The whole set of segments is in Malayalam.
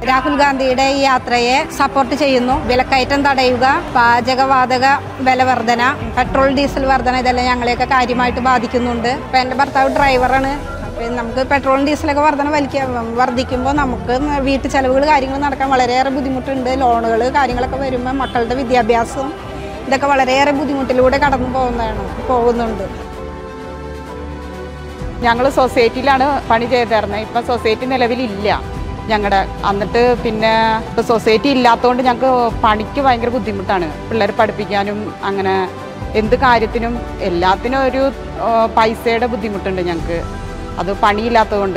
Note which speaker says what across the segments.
Speaker 1: രാഹുൽ ഗാന്ധിയുടെ ഈ യാത്രയെ സപ്പോർട്ട് ചെയ്യുന്നു വിലക്കയറ്റം തടയുക പാചകവാതക വില വർധന പെട്രോൾ ഡീസൽ വർധന ഇതെല്ലാം ഞങ്ങളെയൊക്കെ കാര്യമായിട്ട് ബാധിക്കുന്നുണ്ട് ഇപ്പം എൻ്റെ ഭർത്താവ് ഡ്രൈവറാണ് അപ്പം നമുക്ക് പെട്രോളും ഡീസലൊക്കെ വർധന വലിക്കുക വർദ്ധിക്കുമ്പോൾ നമുക്ക് വീട്ടു ചെലവുകൾ കാര്യങ്ങൾ നടക്കാൻ വളരെയേറെ ബുദ്ധിമുട്ടുണ്ട് ലോണുകൾ കാര്യങ്ങളൊക്കെ വരുമ്പോൾ മക്കളുടെ വിദ്യാഭ്യാസം ഇതൊക്കെ വളരെയേറെ ബുദ്ധിമുട്ടിലൂടെ കടന്നു പോകുന്നതാണ് പോകുന്നുണ്ട്
Speaker 2: ഞങ്ങൾ സൊസൈറ്റിയിലാണ് പണി ചെയ്തിരുന്നത് ഇപ്പം സൊസൈറ്റി നിലവിലില്ല ഞങ്ങളുടെ എന്നിട്ട് പിന്നെ ഇപ്പം സൊസൈറ്റി ഇല്ലാത്തതുകൊണ്ട് ഞങ്ങൾക്ക് പണിക്ക് ഭയങ്കര ബുദ്ധിമുട്ടാണ് പിള്ളേരെ പഠിപ്പിക്കാനും അങ്ങനെ എന്ത് കാര്യത്തിനും എല്ലാത്തിനും ഒരു ആ, പൈസയുടെ ബുദ്ധിമുട്ടുണ്ട് ഞങ്ങൾക്ക് അത് പണിയില്ലാത്തതുകൊണ്ട്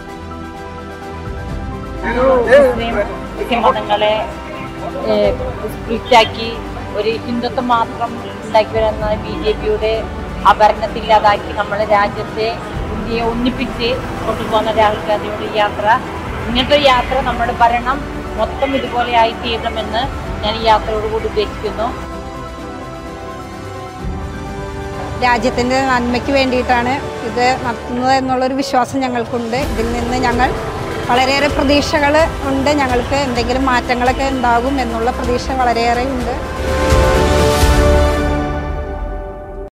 Speaker 3: ഒരു മുസ്ലിം മുസ്ലിം മതങ്ങളെ സ്പ്ലിറ്റാക്കി ഒരു ഹിന്ദുത്വം മാത്രം ഉണ്ടാക്കി വരുന്ന ബി ജെ പിയുടെ ആ ഭരണത്തില്ലാതാക്കി നമ്മുടെ രാജ്യത്തെ ഇന്ത്യയെ ഒന്നിപ്പിച്ച് കൊണ്ടുപോകുന്ന രാഹുൽ ഗാന്ധിയുടെ ഈ യാത്ര ഇങ്ങനത്തെ ഒരു യാത്ര നമ്മുടെ ഭരണം മൊത്തം ഇതുപോലെ ആയി തീരണമെന്ന് ഞാൻ ഈ യാത്രയോടുകൂടി ഉദ്ദേശിക്കുന്നു
Speaker 1: രാജ്യത്തിൻ്റെ നന്മയ്ക്ക് വേണ്ടിയിട്ടാണ് ഇത് നടത്തുന്നത് എന്നുള്ളൊരു വിശ്വാസം ഞങ്ങൾക്കുണ്ട് ഇതിൽ നിന്ന് ഞങ്ങൾ വളരെയേറെ പ്രതീക്ഷകൾ ഉണ്ട് ഞങ്ങൾക്ക് എന്തെങ്കിലും മാറ്റങ്ങളൊക്കെ ഉണ്ടാകും എന്നുള്ള പ്രതീക്ഷ വളരെയേറെ ഉണ്ട്